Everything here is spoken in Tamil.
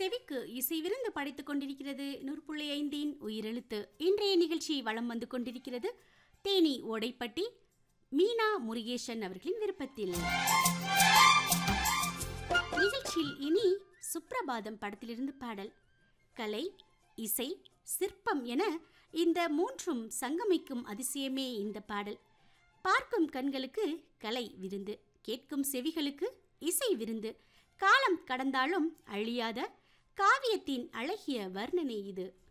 செவிக்கு இசை விருந்து படைத்துக் கொண்டிருக்கிறது நூற்புள்ளி ஐந்தின் உயிரெழுத்து இன்றைய நிகழ்ச்சி வலம் வந்து கொண்டிருக்கிறது தேனி ஓடைப்பட்டி மீனா முருகேசன் அவர்களின் விருப்பத்தில் நிகழ்ச்சியில் இனி சுப்ரபாதம் படத்திலிருந்து பாடல் கலை இசை சிற்பம் என இந்த மூன்றும் சங்கமிக்கும் அதிசயமே இந்த பாடல் பார்க்கும் கண்களுக்கு கலை விருந்து கேட்கும் செவிகளுக்கு இசை விருந்து காலம் கடந்தாலும் அழியாத காவியத்தின் அழகிய வர்ணனை இது